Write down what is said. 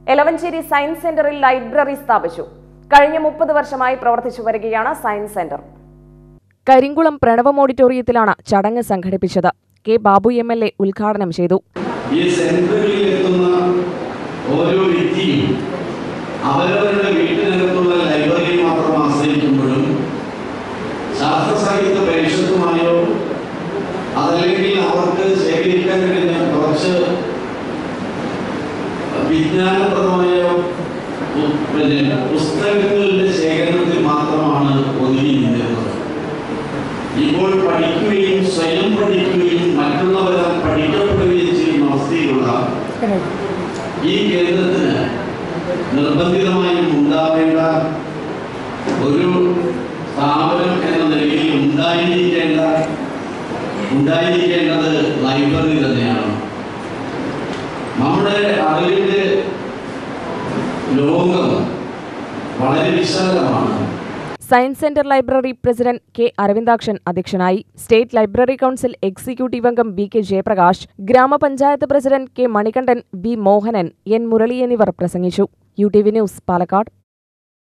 Elavanchery science സെന്ററിൽ library സ്ഥാപിച്ചു കഴിഞ്ഞ മുപ്പത് വർഷമായി പ്രവർത്തിച്ചു വരികയാണ് സയൻസ് സെന്റർ കരിങ്കുളം പ്രണവം ഓഡിറ്റോറിയത്തിലാണ് ചടങ്ങ് സംഘടിപ്പിച്ചത് K Babu M L A ഉദ്ഘാടനം ചെയ്തു ഈ സെന്ററുകളിൽ എത്തുന്ന ഓരോ വ്യക്തിയും അവരവരുടെ വീട്ടിനകത്തുള്ള ലൈബ്രറി മാത്രം ആശ്രയിക്കുമ്പോഴും ശാസ്ത്ര സാഹിത്യ പരിഷത്തുമായോ അതല്ലെങ്കിൽ അവർക്ക് ശേഖരിക്കാൻ കഴിഞ്ഞ കുറച്ച് വിജ്ഞാനപ്രദമായ പു- പിന്നെ പുസ്തകങ്ങളുടെ ശേഖരണത്തിൽ മാത്രമാണ് ഒതുങ്ങി നിന്നിരുന്നത് ഇപ്പോൾ പഠിക്കുകയും സ്വയം പഠിക്കുകയും മറ്റുള്ളവരാൽ പഠിക്കപ്പെടുകയും ചെയ്യുന്ന അവസ്ഥയിലുള്ള ഈ കേന്ദ്രത്തിന് നിർബന്ധിതമായും ഉണ്ടാവേണ്ട ഒരു സ്ഥാപനം എന്ന നിലയിൽ ഉണ്ടായിരിക്കേണ്ട ഉണ്ടായിരിക്കേണ്ടത് ലൈബ്രറി തന്നെയാണ് നമ്മുടെ അറിവിൻ്റെ ലോകം വളരെ വിശാലമാണ് science centre library president K Aravindakshan അധ്യക്ഷനായി സ്റ്റേറ്റ് ലൈബ്രറി കൌൺസിൽ എക്സിക്യൂട്ടീവ് അംഗം ബി കെ ജയപ്രകാശ് ഗ്രാമപഞ്ചായത്ത് president K Manikandan B Mohanan N Murali എന്നിവർ പ്രസംഗിച്ചു U T V news Palakkad